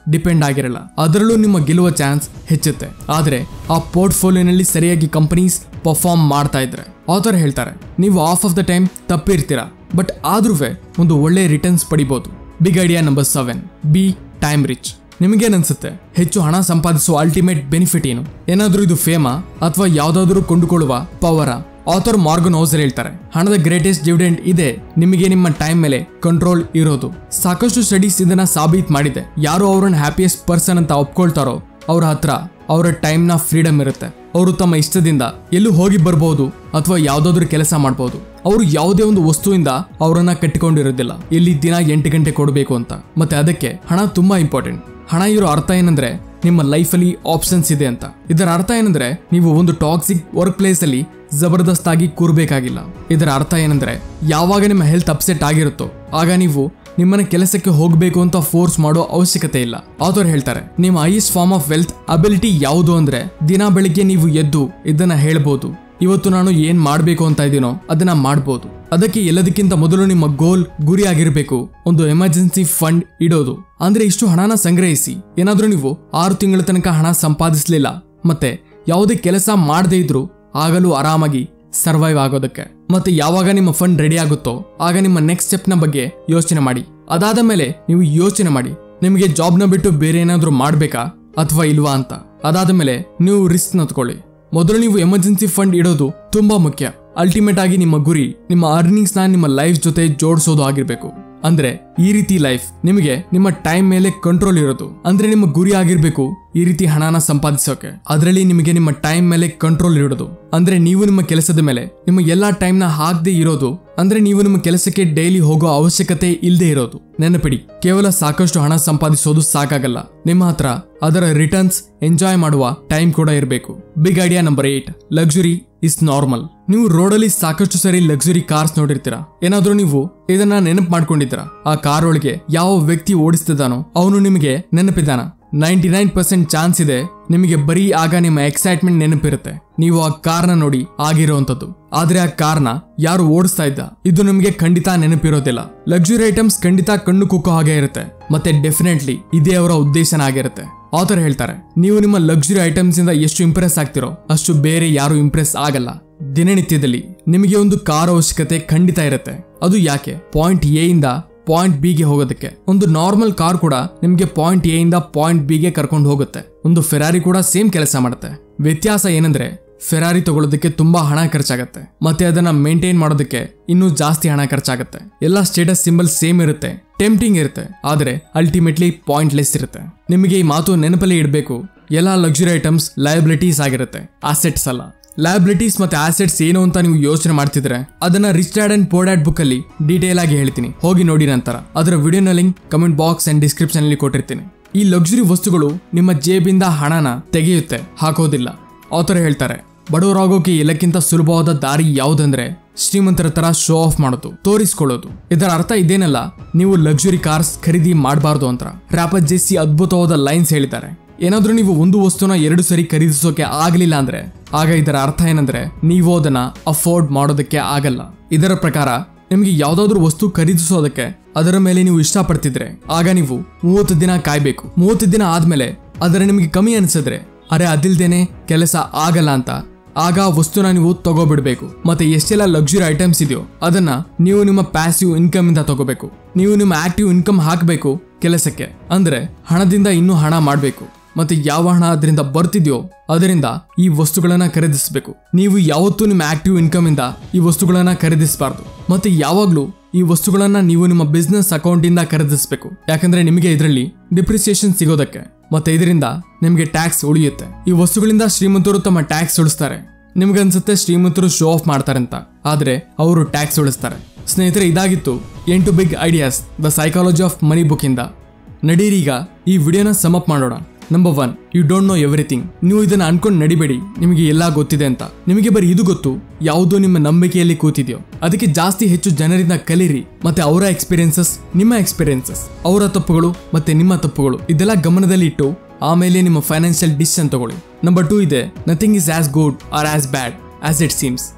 ಡಿಪೆಂಡ್ ಆಗಿರಲ್ಲ ಅದರಲ್ಲೂ ನಿಮ್ಮ ಗೆಲ್ಲುವ ಚಾನ್ಸ್ ಹೆಚ್ಚುತ್ತೆ ಆದ್ರೆ ಆ ಪೋರ್ಟ್ಫೋಲಿಯೋನಲ್ಲಿ ಸರಿಯಾಗಿ ಕಂಪನೀಸ್ ಪರ್ಫಾರ್ಮ್ ಮಾಡ್ತಾ ಇದ್ರೆ ಆಥರ್ ಹೇಳ್ತಾರೆ ನೀವು ಆಫ್ ಆಫ್ ದ ಟೈಮ್ ತಪ್ಪಿರ್ತೀರಾ ಬಟ್ ಆದ್ರೂ ಒಂದು ಒಳ್ಳೆ ರಿಟರ್ನ್ಸ್ ಪಡಿಬಹುದು big idea number seven be time rich ನಿಮಗೇನನ್ಸುತ್ತೆ ಹೆಚ್ಚು ಹಣ ಸಂಪಾದಿಸುವ ಅಲ್ಟಿಮೇಟ್ ಬೆನಿಫಿಟ್ ಏನು ಏನಾದ್ರೂ ಇದು ಫೇಮಾ ಅಥವಾ ಯಾವ್ದಾದ್ರೂ ಕೊಂಡುಕೊಳ್ಳುವ ಪವರ ಆಥರ್ ಮಾರ್ಗನ್ ಹೌಸರ್ ಹೇಳ್ತಾರೆ ಹಣದ ಗ್ರೇಟೆಸ್ಟ್ ಡಿವಿಡೆಂಟ್ ಇದೆ ನಿಮಗೆ ನಿಮ್ಮ ಟೈಮ್ ಮೇಲೆ ಕಂಟ್ರೋಲ್ ಇರೋದು ಸಾಕಷ್ಟು ಸ್ಟಡೀಸ್ ಇದನ್ನ ಸಾಬೀತ್ ಮಾಡಿದೆ ಯಾರು ಅವ್ರನ್ನ ಹ್ಯಾಪಿಯೆಸ್ಟ್ ಪರ್ಸನ್ ಅಂತ ಒಪ್ಕೊಳ್ತಾರೋ ಅವ್ರ ಹತ್ರ ಅವರ ಟೈಮ್ನ ಫ್ರೀಡಮ್ ಇರುತ್ತೆ ಅವರು ತಮ್ಮ ಇಷ್ಟದಿಂದ ಎಲ್ಲೂ ಹೋಗಿ ಬರ್ಬೋದು ಅಥವಾ ಯಾವ್ದಾದ್ರು ಕೆಲಸ ಮಾಡ್ಬೋದು ಅವರು ಯಾವುದೇ ಒಂದು ವಸ್ತುವಿಂದ ಅವರನ್ನ ಕಟ್ಟಿಕೊಂಡಿರೋದಿಲ್ಲ ಇಲ್ಲಿ ದಿನ ಎಂಟು ಗಂಟೆ ಕೊಡಬೇಕು ಅಂತ ಮತ್ತೆ ಅದಕ್ಕೆ ಹಣ ತುಂಬಾ ಇಂಪಾರ್ಟೆಂಟ್ ಹಣ ಇರೋ ಅರ್ಥ ಏನಂದ್ರೆ ನಿಮ್ಮ ಲೈಫಲ್ಲಿ ಆಪ್ಷನ್ಸ್ ಇದೆ ಅಂತ ಇದರ ಅರ್ಥ ಏನಂದ್ರೆ ನೀವು ಒಂದು ಟಾಕ್ಸಿಕ್ ವರ್ಕ್ ಪ್ಲೇಸ್ ಅಲ್ಲಿ ಜಬರ್ದಸ್ತ್ ಆಗಿ ಕೂರ್ಬೇಕಾಗಿಲ್ಲ ಇದರ ಅರ್ಥ ಏನಂದ್ರೆ ಯಾವಾಗ ನಿಮ್ಮ ಹೆಲ್ತ್ ಅಪ್ಸೆಟ್ ಆಗಿರುತ್ತೋ ಆಗ ನೀವು ನಿಮ್ಮನ್ನ ಕೆಲಸಕ್ಕೆ ಹೋಗಬೇಕು ಅಂತ ಫೋರ್ಸ್ ಮಾಡೋ ಅವಶ್ಯಕತೆ ಇಲ್ಲ ಆಥರ್ ಹೇಳ್ತಾರೆ ನಿಮ್ಮ highest form of wealth ability ಯಾವುದು ಅಂದ್ರೆ ದಿನ ಬೆಳಿಗ್ಗೆ ನೀವು ಎದ್ದು ಇದನ್ನ ಹೇಳ್ಬೋದು ಇವತ್ತು ನಾನು ಏನ್ ಮಾಡ್ಬೇಕು ಅಂತ ಇದೀನೋ ಅದನ್ನ ಮಾಡ್ಬೋದು ಅದಕ್ಕೆ ಎಲ್ಲದಕ್ಕಿಂತ ಮೊದಲು ನಿಮ್ಮ ಗೋಲ್ ಗುರಿ ಆಗಿರ್ಬೇಕು ಒಂದು ಎಮರ್ಜೆನ್ಸಿ ಫಂಡ್ ಇಡೋದು ಅಂದ್ರೆ ಇಷ್ಟು ಹಣನ ಸಂಗ್ರಹಿಸಿ ಏನಾದ್ರೂ ನೀವು ಆರು ತಿಂಗಳ ತನಕ ಹಣ ಸಂಪಾದಿಸ್ಲಿಲ್ಲ ಮತ್ತೆ ಯಾವುದೇ ಕೆಲಸ ಮಾಡದೇ ಇದ್ರು ಆಗಲೂ ಆರಾಮಾಗಿ ಸರ್ವೈವ್ ಆಗೋದಕ್ಕೆ ಮತ್ತೆ ಯಾವಾಗ ನಿಮ್ಮ ಫಂಡ್ ರೆಡಿ ಆಗುತ್ತೋ ಆಗ ನಿಮ್ಮ ನೆಕ್ಸ್ಟ್ ಸ್ಟೆಪ್ನ ಬಗ್ಗೆ ಯೋಚನೆ ಮಾಡಿ ಅದಾದ ಮೇಲೆ ನೀವು ಯೋಚನೆ ಮಾಡಿ ನಿಮಗೆ ಜಾಬ್ನ ಬಿಟ್ಟು ಬೇರೆ ಏನಾದ್ರೂ ಮಾಡ್ಬೇಕಾ ಅಥವಾ ಇಲ್ವಾ ಅಂತ ಅದಾದ ಮೇಲೆ ನೀವು ರಿಸ್ಕ್ ತಗೊಳ್ಳಿ ಮೊದಲು ನೀವು ಎಮರ್ಜೆನ್ಸಿ ಫಂಡ್ ಇಡೋದು ತುಂಬಾ ಮುಖ್ಯ ಅಲ್ಟಿಮೇಟ್ ಆಗಿ ನಿಮ್ಮ ಗುರಿ ನಿಮ್ಮ ಅರ್ನಿಂಗ್ಸ್ ನ ನಿಮ್ಮ ಲೈಫ್ ಜೊತೆ ಜೋಡಿಸೋದು ಆಗಿರ್ಬೇಕು ಅಂದ್ರೆ ಈ ರೀತಿ ಲೈಫ್ ನಿಮಗೆ ನಿಮ್ಮ ಟೈಮ್ ಮೇಲೆ ಕಂಟ್ರೋಲ್ ಇರೋದು ಅಂದ್ರೆ ನಿಮ್ಮ ಗುರಿ ಆಗಿರ್ಬೇಕು ಈ ರೀತಿ ಹಣನ ಸಂಪಾದಿಸೋಕೆ ಅದರಲ್ಲಿ ನಿಮಗೆ ನಿಮ್ಮ ಟೈಮ್ ಮೇಲೆ ಕಂಟ್ರೋಲ್ ಇರೋದು ಅಂದ್ರೆ ನೀವು ನಿಮ್ಮ ಕೆಲಸದ ಮೇಲೆ ನಿಮ್ಮ ಎಲ್ಲಾ ಟೈಮ್ ನ ಹಾಕದೆ ಇರೋದು ಅಂದ್ರೆ ನೀವು ನಿಮ್ಮ ಕೆಲಸಕ್ಕೆ ಡೈಲಿ ಹೋಗೋ ಅವಶ್ಯಕತೆ ಇಲ್ಲದೆ ಇರೋದು ನೆನಪಿಡಿ ಕೇವಲ ಸಾಕಷ್ಟು ಹಣ ಸಂಪಾದಿಸೋದು ಸಾಕಾಗಲ್ಲ ನಿಮ್ಮ ಹತ್ರ ಅದರ ರಿಟರ್ನ್ಸ್ ಎಂಜಾಯ್ ಮಾಡುವ ಟೈಮ್ ಕೂಡ ಇರಬೇಕು big idea number eight luxury is normal ನೀವು ರೋಡಲ್ಲಿ ಸಾಕಷ್ಟು ಸರಿ ಲಕ್ಸುರಿ ಕಾರ್ಸ್ ನೋಡಿರ್ತೀರಾ ಏನಾದ್ರೂ ನೀವು ಇದನ್ನ ನೆನಪು ಮಾಡ್ಕೊಂಡಿದ್ದೀರಾ ಆ ಕಾರ್ ಒಳಗೆ ಯಾವ ವ್ಯಕ್ತಿ ಓಡಿಸ್ತಿದ್ದಾನೋ ಅವನು ನಿಮಗೆ ನೆನಪಿದ್ದಾನ ನೈಂಟಿ ನೈನ್ ಪರ್ಸೆಂಟ್ ಚಾನ್ಸ್ ಇದೆ ನಿಮಗೆ ಬರೀ ಆಗ ನಿಮ್ಮ ಎಕ್ಸೈಟ್ಮೆಂಟ್ ನೆನಪಿರುತ್ತೆ ನೀವು ಆ ಕಾರ್ನ ನೋಡಿ ಆಗಿರುವಂತದ್ದು ಆದ್ರೆ ಆ ಕಾರ್ನ ಯಾರು ಓಡಿಸ್ತಾ ಇದ್ದ ಇದು ನಿಮಗೆ ಖಂಡಿತ ನೆನಪಿರೋದಿಲ್ಲ ಲಕ್ಸುರಿ ಐಟಮ್ಸ್ ಖಂಡಿತ ಕಣ್ಣು ಕುಕ್ಕೋ ಹಾಗೆ ಇರುತ್ತೆ ಮತ್ತೆ ಡೆಫಿನೆಟ್ಲಿ ಇದೇ ಅವರ ಉದ್ದೇಶನ ಆಗಿರುತ್ತೆ ಆಥರ್ ಹೇಳ್ತಾರೆ ನೀವು ನಿಮ್ಮ ಲಕ್ಸುರಿ ಐಟಮ್ಸ್ ಇಂದ ಎಷ್ಟು ಇಂಪ್ರೆಸ್ ಆಗ್ತಿರೋ ಅಷ್ಟು ಬೇರೆ ಯಾರು ಇಂಪ್ರೆಸ್ ಆಗಲ್ಲ ದಿನನಿತ್ಯದಲ್ಲಿ ನಿಮಗೆ ಒಂದು ಕಾರ್ ಅವಶ್ಯಕತೆ ಖಂಡಿತ ಇರುತ್ತೆ ಅದು ಯಾಕೆ ಪಾಯಿಂಟ್ ಎ ಇಂದ ಪಾಯಿಂಟ್ ಬಿ ಗೆ ಹೋಗೋದಕ್ಕೆ ಒಂದು ನಾರ್ಮಲ್ ಕಾರ್ ಕೂಡ ನಿಮಗೆ ಪಾಯಿಂಟ್ ಎ ಇಂದ ಪಾಯಿಂಟ್ ಬಿ ಗೆ ಕರ್ಕೊಂಡು ಹೋಗುತ್ತೆ ಒಂದು ಫೆರಾರಿ ಕೂಡ ಸೇಮ್ ಕೆಲಸ ಮಾಡುತ್ತೆ ವ್ಯತ್ಯಾಸ ಏನಂದ್ರೆ ಫೆರಾರಿ ತಗೊಳ್ಳೋದಕ್ಕೆ ತುಂಬಾ ಹಣ ಖರ್ಚಾಗತ್ತೆ ಮತ್ತೆ ಅದನ್ನ ಮೇಂಟೈನ್ ಮಾಡೋದಕ್ಕೆ ಇನ್ನೂ ಜಾಸ್ತಿ ಹಣ ಖರ್ಚಾಗತ್ತೆ ಎಲ್ಲ ಸ್ಟೇಟಸ್ ಸಿಂಬಲ್ ಸೇಮ್ ಇರುತ್ತೆ ಟೆಂಪ್ಟಿಂಗ್ ಇರುತ್ತೆ ಆದ್ರೆ ಅಲ್ಟಿಮೇಟ್ಲಿ ಪಾಯಿಂಟ್ಲೆಸ್ ಇರುತ್ತೆ ನಿಮಗೆ ಈ ಮಾತು ನೆನಪಲ್ಲಿ ಇಡಬೇಕು ಎಲ್ಲ ಲಕ್ಸುರಿ ಐಟಮ್ಸ್ ಲಯಬಿಲಿಟೀಸ್ ಆಗಿರುತ್ತೆ ಅಸೆಟ್ಸ್ ಅಲ್ಲ ಲಯಬಿಲಿಟೀಸ್ ಮತ್ತೆ ಆಸೆಟ್ಸ್ ಏನು ಅಂತ ನೀವು ಯೋಚನೆ ಮಾಡ್ತಿದ್ರೆ ಅದನ್ನ rich dad and poor dad book ಅಲ್ಲಿ ಡೀಟೇಲ್ ಆಗಿ ಹೇಳ್ತೀನಿ ಹೋಗಿ ನೋಡಿ ನಂತರ ಅದರ ವಿಡಿಯೋನ link comment box and description ಅಲ್ಲಿ ಕೊಟ್ಟಿರ್ತೀನಿ ಈ ಲಕ್ಸುರಿ ವಸ್ತುಗಳು ನಿಮ್ಮ ಜೇಬಿಂದ ಹಣನ ತೆಗೆಯುತ್ತೆ ಹಾಕೋದಿಲ್ಲ ಆತರ ಹೇಳ್ತಾರೆ ಬಡವರಾಗೋಕೆ ಎಲ್ಲಕ್ಕಿಂತ ಸುಲಭವಾದ ದಾರಿ ಯಾವುದಂದ್ರೆ ಶ್ರೀಮಂತರ ತರ ಶೋ ಆಫ್ ಮಾಡೋದು ತೋರಿಸ್ಕೊಳ್ಳೋದು ಇದರ ಅರ್ಥ ಇದೇನಲ್ಲ ನೀವು ಲಕ್ಸುರಿ ಕಾರ್ಸ್ ಖರೀದಿ ಮಾಡಬಾರ್ದು ಅಂತ ರ್ಯಾಪರ್ ಜೆಸ್ಸಿ ಅದ್ಭುತವಾದ ಲೈನ್ಸ್ ಹೇಳಿದ್ದಾರೆ ಏನಾದ್ರೂ ನೀವು ಒಂದು ವಸ್ತುನ ಎರಡು ಸರಿ ಖರೀದಿಸೋಕೆ ಆಗ್ಲಿಲ್ಲ ಅಂದ್ರೆ ಆಗ ಇದರ ಅರ್ಥ ಏನಂದ್ರೆ ನೀವು ಅದನ್ನ ಅಫೋರ್ಡ್ ಮಾಡೋದಕ್ಕೆ ಆಗಲ್ಲ ಇದರ ಪ್ರಕಾರ ನಿಮಗೆ ಯಾವ್ದಾದ್ರು ವಸ್ತು ಖರೀದಿಸೋದಕ್ಕೆ ಅದರ ಮೇಲೆ ನೀವು ಇಷ್ಟಪಡ್ತಿದ್ರೆ ಆಗ ನೀವು ಮೂವತ್ತು ದಿನ ಕಾಯ್ಬೇಕು ಮೂವತ್ತು ದಿನ ಆದ್ಮೇಲೆ ಅದರ ನಿಮಗೆ ಕಮ್ಮಿ ಅನ್ಸಿದ್ರೆ ಅರೆ ಅದಿಲ್ದೇನೆ ಕೆಲಸ ಆಗಲ್ಲ ಅಂತ ಆಗ ಆ ವಸ್ತುನ ನೀವು ತಗೋಬಿಡ್ಬೇಕು ಮತ್ತೆ ಎಷ್ಟೆಲ್ಲ ಲಕ್ಸುರಿ ಐಟಮ್ಸ್ ಇದೆಯೋ ಅದನ್ನ ನೀವು ನಿಮ್ಮ ಪ್ಯಾಸಿವ್ ಇನ್ಕಮ್ ಇಂದ ತಗೋಬೇಕು ನೀವು ನಿಮ್ಮ ಆಕ್ಟಿವ್ ಇನ್ಕಮ್ ಹಾಕಬೇಕು ಕೆಲಸಕ್ಕೆ ಅಂದ್ರೆ ಹಣದಿಂದ ಇನ್ನೂ ಹಣ ಮಾಡಬೇಕು ಮತ್ತೆ ಯಾವ ಹಣ ಅದರಿಂದ ಬರ್ತಿದ್ಯೋ ಅದರಿಂದ ಈ ವಸ್ತುಗಳನ್ನ ಖರೀದಿಸಬೇಕು ನೀವು ಯಾವತ್ತೂ ನಿಮ್ಮ ಆಕ್ಟಿವ್ ಇನ್ಕಮ್ ಇಂದ ಈ ವಸ್ತುಗಳನ್ನ ಖರೀದಿಸಬಾರ್ದು ಮತ್ತೆ ಯಾವಾಗ್ಲೂ ಈ ವಸ್ತುಗಳನ್ನ ನೀವು ನಿಮ್ಮ ಬಿಸ್ನೆಸ್ ಅಕೌಂಟ್ ಇಂದ ಖರೀದಿಸಬೇಕು ಯಾಕಂದ್ರೆ ನಿಮಗೆ ಇದರಲ್ಲಿ ಡಿಪ್ರಿಸಿಯೇಷನ್ ಸಿಗೋದಕ್ಕೆ ಮತ್ತೆ ಇದರಿಂದ ನಿಮಗೆ ಟ್ಯಾಕ್ಸ್ ಉಳಿಯುತ್ತೆ ಈ ವಸ್ತುಗಳಿಂದ ಶ್ರೀಮಂತರು ತಮ್ಮ ಟ್ಯಾಕ್ಸ್ ಉಳಿಸ್ತಾರೆ ನಿಮ್ಗನ್ಸುತ್ತೆ ಶ್ರೀಮಂತರು ಶೋ ಆಫ್ ಮಾಡ್ತಾರೆ ಅಂತ ಆದ್ರೆ ಅವರು ಟ್ಯಾಕ್ಸ್ ಉಳಿಸ್ತಾರೆ ಸ್ನೇಹಿತರೆ ಇದಾಗಿತ್ತು ಎಂಟು big ideas the psychology of money book ಇಂದ ನಡೀರೀಗ ಈ ವಿಡಿಯೋನ ಸಮಪ್ ಮಾಡೋಣ number one you don't know everything ನೀವು ಇದನ್ನ ಅನ್ಕೊಂಡು ನಡಿಬೇಡಿ ನಿಮಗೆ ಎಲ್ಲಾ ಗೊತ್ತಿದೆ ಅಂತ ನಿಮಗೆ ಬರೀ ಇದು ಗೊತ್ತು ಯಾವುದೋ ನಿಮ್ಮ ನಂಬಿಕೆಯಲ್ಲಿ ಕೂತಿದೆಯೋ ಅದಕ್ಕೆ ಜಾಸ್ತಿ ಹೆಚ್ಚು ಜನರಿಂದ ಕಲೀರಿ ಮತ್ತೆ ಅವರ ಎಕ್ಸ್ಪೀರಿಯನ್ಸಸ್ ನಿಮ್ಮ ಎಕ್ಸ್ಪೀರಿಯನ್ಸಸ್ ಅವರ ತಪ್ಪುಗಳು ಮತ್ತೆ ನಿಮ್ಮ ತಪ್ಪುಗಳು ಇದೆಲ್ಲ ಗಮನದಲ್ಲಿ ಇಟ್ಟು ಆಮೇಲೆ ನಿಮ್ಮ ಫೈನಾನ್ಷಿಯಲ್ ಡಿಸಿಷನ್ ತಗೊಳ್ಳಿ ನಂಬರ್ ಟೂ ಇದೆ nothing is as good or as bad as it seems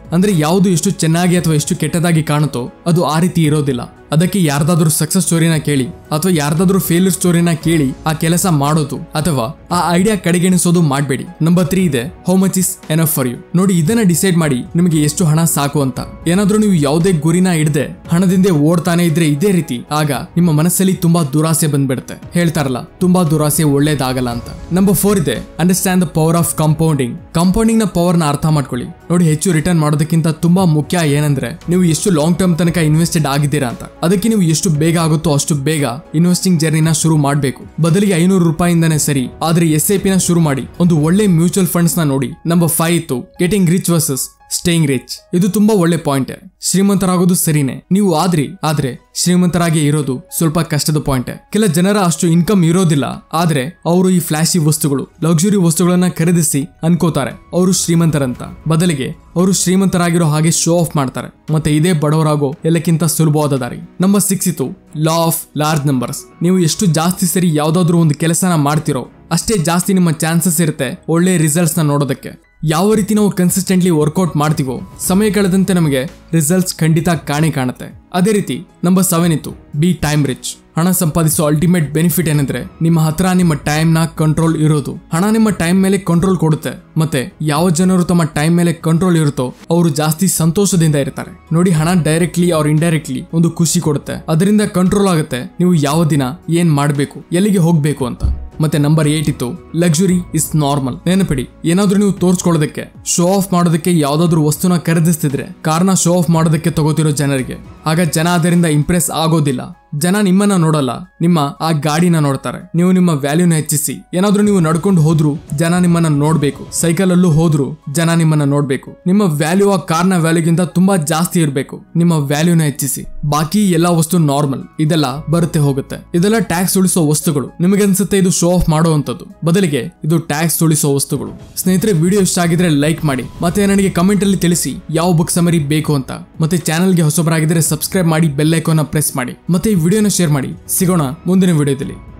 ಅಂದ್ರೆ ಯಾವುದು ಎಷ್ಟು ಚೆನ್ನಾಗಿ ಅಥವಾ ಎಷ್ಟು ಕೆಟ್ಟದಾಗಿ ಕಾಣುತ್ತೋ ಅದು ಆ ರೀತಿ ಇರೋದಿಲ್ಲ ಅದಕ್ಕೆ ಯಾರ್ದಾದ್ರೂ ಸಕ್ಸಸ್ ಸ್ಟೋರಿನ ಕೇಳಿ ಅಥವಾ ಯಾರ್ದಾದ್ರೂ ಫೇಲ್ಯೂರ್ ಸ್ಟೋರಿನ ಕೇಳಿ ಆ ಕೆಲಸ ಮಾಡೋದು ಅಥವಾ ಆ ಐಡಿಯಾ ಕಡೆಗೆಣಿಸೋದು ಮಾಡಬೇಡಿ ನಂಬರ್ ತ್ರೀ ಇದೆ how much is enough for you ನೋಡಿ ಇದನ್ನ ಡಿಸೈಡ್ ಮಾಡಿ ನಿಮಗೆ ಎಷ್ಟು ಹಣ ಸಾಕು ಅಂತ ಏನಾದ್ರೂ ನೀವು ಯಾವುದೇ ಗುರಿನ ಇಡದೆ ಹಣದಿಂದ ಓಡ್ತಾನೆ ಇದ್ರೆ ಇದೇ ರೀತಿ ಆಗ ನಿಮ್ಮ ಮನಸ್ಸಲ್ಲಿ ತುಂಬಾ ದುರಾಸೆ ಬಂದ್ಬಿಡುತ್ತೆ ಹೇಳ್ತಾರಲ್ಲ ತುಂಬಾ ದುರಾಸೆ ಒಳ್ಳೇದಾಗಲ್ಲ ಅಂತ ನಂಬರ್ ಫೋರ್ ಇದೆ understand the power of compounding compounding ನ ಪವರ್ ನ ಅರ್ಥ ಮಾಡ್ಕೊಳ್ಳಿ ನೋಡಿ ಹೆಚ್ಚು ರಿಟರ್ನ್ ಮಾಡೋದಕ್ಕಿಂತ ತುಂಬಾ ಮುಖ್ಯ ಏನಂದ್ರೆ ನೀವು ಎಷ್ಟು ಲಾಂಗ್ ಟರ್ಮ್ ತನಕ ಇನ್ವೆಸ್ಟೆಡ್ ಆಗಿದ್ದೀರಾ ಅಂತ ಅದಕ್ಕೆ ನೀವು ಎಷ್ಟು ಬೇಗ ಆಗುತ್ತೋ ಅಷ್ಟು ಬೇಗ ಇನ್ವೆಸ್ಟಿಂಗ್ ಜರ್ನಿನ ಶುರು ಮಾಡಬೇಕು ಬದಲಿಗೆ ಐನೂರು ರೂಪಾಯಿಂದನೇ ಸರಿ ಆದ್ರೆ ಎಸ್ ಐ ಪಿನ ಶುರು ಮಾಡಿ ಒಂದು ಒಳ್ಳೆ ಮ್ಯೂಚುವಲ್ ಫಂಡ್ಸ್ ನ ನೋಡಿ ನಂಬರ್ ಫೈವ್ ಇತ್ತು getting rich versus staying rich ಇದು ತುಂಬಾ ಒಳ್ಳೆ ಪಾಯಿಂಟ್ ಶ್ರೀಮಂತರಾಗೋದು ಸರಿನೇ ನೀವು ಆದ್ರಿ ಆದ್ರೆ ಶ್ರೀಮಂತರಾಗಿ ಇರೋದು ಸ್ವಲ್ಪ ಕಷ್ಟದ ಪಾಯಿಂಟ್ ಕೆಲ ಜನರ ಅಷ್ಟು ಇನ್ಕಮ್ ಇರೋದಿಲ್ಲ ಆದ್ರೆ ಅವರು ಈ ಫ್ಲಾಶಿ ವಸ್ತುಗಳು ಲಕ್ಸುರಿ ವಸ್ತುಗಳನ್ನ ಖರೀದಿಸಿ ಅನ್ಕೋತಾರೆ ಅವರು ಶ್ರೀಮಂತರಂತ ಬದಲಿಗೆ ಅವರು ಶ್ರೀಮಂತರಾಗಿರೋ ಹಾಗೆ ಶೋ ಆಫ್ ಮಾಡ್ತಾರೆ ಮತ್ತೆ ಇದೇ ಬಡವರಾಗೋ ಎಲ್ಲಕ್ಕಿಂತ ಸುಲಭವಾದ ದಾರಿ ನಂಬರ್ ಸಿಕ್ಸ್ ಇತ್ತು ಲಾ ಆಫ್ ಲಾರ್ಜ್ ನಂಬರ್ಸ್ ನೀವು ಎಷ್ಟು ಜಾಸ್ತಿ ಸರಿ ಯಾವ್ದಾದ್ರು ಒಂದು ಕೆಲಸನ ಮಾಡ್ತಿರೋ ಅಷ್ಟೇ ಜಾಸ್ತಿ ನಿಮ್ಮ ಚಾನ್ಸಸ್ ಇರುತ್ತೆ ಒಳ್ಳೆ ರಿಸಲ್ಟ್ಸ್ ನ ನೋಡೋದಕ್ಕೆ ಯಾವ ರೀತಿ ನಾವು ಕನ್ಸಿಸ್ಟೆಂಟ್ಲಿ ವರ್ಕೌಟ್ ಮಾಡ್ತೀವೋ ಸಮಯ ಕಳೆದಂತೆ ನಮಗೆ ರಿಸಲ್ಟ್ಸ್ ಖಂಡಿತ ಕಾಣೆ ಕಾಣುತ್ತೆ ಅದೇ ರೀತಿ ನಂಬರ್ ಸೆವೆನ್ ಇತ್ತು ಬಿ ಟೈಮ್ ರಿಚ್ ಹಣ ಸಂಪಾದಿಸೋ ಅಲ್ಟಿಮೇಟ್ ಬೆನಿಫಿಟ್ ಏನಂದ್ರೆ ನಿಮ್ಮ ಹತ್ರ ನಿಮ್ಮ ಟೈಮ್ ನ ಕಂಟ್ರೋಲ್ ಇರೋದು ಹಣ ನಿಮ್ಮ ಟೈಮ್ ಮೇಲೆ ಕಂಟ್ರೋಲ್ ಕೊಡುತ್ತೆ ಮತ್ತೆ ಯಾವ ಜನರು ತಮ್ಮ ಟೈಮ್ ಮೇಲೆ ಕಂಟ್ರೋಲ್ ಇರುತ್ತೋ ಅವರು ಜಾಸ್ತಿ ಸಂತೋಷದಿಂದ ಇರ್ತಾರೆ ನೋಡಿ ಹಣ ಡೈರೆಕ್ಟ್ಲಿ ಅವ್ರ ಇಂಡೈರೆಕ್ಟ್ಲಿ ಒಂದು ಖುಷಿ ಕೊಡುತ್ತೆ ಅದರಿಂದ ಕಂಟ್ರೋಲ್ ಆಗುತ್ತೆ ನೀವು ಯಾವ ದಿನ ಏನ್ ಮಾಡಬೇಕು ಎಲ್ಲಿಗೆ ಹೋಗ್ಬೇಕು ಅಂತ ಮತ್ತೆ ನಂಬರ್ ಏಟ್ ಇತ್ತು ಲಕ್ಸುರಿ ಇಸ್ ನಾರ್ಮಲ್ ನೆನಪಿಡಿ ಏನಾದ್ರೂ ನೀವು ತೋರ್ಸ್ಕೊಳ್ಳೋದಕ್ಕೆ ಶೋ ಆಫ್ ಮಾಡೋದಕ್ಕೆ ಯಾವ್ದಾದ್ರು ವಸ್ತುನ ಖರೀದಿಸ್ತಿದ್ರೆ ಕಾರ್ನ ಶೋ ಆಫ್ ಮಾಡೋದಕ್ಕೆ ತಗೋತಿರೋ ಜನರಿಗೆ ಆಗ ಜನ ಅದರಿಂದ ಇಂಪ್ರೆಸ್ ಆಗೋದಿಲ್ಲ ಜನ ನಿಮ್ಮನ್ನ ನೋಡಲ್ಲ ನಿಮ್ಮ ಆ ಗಾಡಿನ ನೋಡ್ತಾರೆ ನೀವು ನಿಮ್ಮ ವ್ಯಾಲ್ಯೂನ ಹೆಚ್ಚಿಸಿ ಏನಾದ್ರೂ ನೀವು ನಡ್ಕೊಂಡು ಹೋದ್ರು ಜನ ನಿಮ್ಮನ್ನ ನೋಡ್ಬೇಕು ಸೈಕಲ್ ಅಲ್ಲೂ ಹೋದ್ರು ಜನ ನಿಮ್ಮನ್ನ ನೋಡ್ಬೇಕು ನಿಮ್ಮ ವ್ಯಾಲ್ಯೂ ಆ ಕಾರ್ನ ವ್ಯಾಲ್ಯೂಗಿಂತ ತುಂಬಾ ಜಾಸ್ತಿ ಇರಬೇಕು ನಿಮ್ಮ ವ್ಯಾಲ್ಯೂನ ಹೆಚ್ಚಿಸಿ ಬಾಕಿ ಎಲ್ಲಾ ವಸ್ತು ನಾರ್ಮಲ್ ಇದೆಲ್ಲ ಬರುತ್ತೆ ಹೋಗುತ್ತೆ ಇದೆಲ್ಲ ಟ್ಯಾಕ್ಸ್ ಉಳಿಸೋ ವಸ್ತುಗಳು ನಿಮಗನ್ಸುತ್ತೆ ಇದು ಶೋ ಆಫ್ ಮಾಡುವಂತದ್ದು ಬದಲಿಗೆ ಇದು ಟ್ಯಾಕ್ಸ್ ಉಳಿಸೋ ವಸ್ತುಗಳು ಸ್ನೇಹಿತರೆ ವಿಡಿಯೋ ಇಷ್ಟ ಆಗಿದ್ರೆ ಲೈಕ್ ಮಾಡಿ ಮತ್ತೆ ನನಗೆ ಕಮೆಂಟ್ ಅಲ್ಲಿ ತಿಳಿಸಿ ಯಾವ ಬುಕ್ ಸಮರಿ ಬೇಕು ಅಂತ ಮತ್ತೆ ಚಾನಲ್ಗೆ ಹೊಸಬರಾಗಿದ್ರೆ ಸಬ್ಸ್ಕ್ರೈಬ್ ಮಾಡಿ ಬೆಲ್ ಐಕಾನ್ ಪ್ರೆಸ್ ಮಾಡಿ ಮತ್ತೆ ಈ ವಿಡಿಯೋನ ಶೇರ್ ಮಾಡಿ ಸಿಗೋಣ ಮುಂದಿನ ವಿಡಿಯೋದಲ್ಲಿ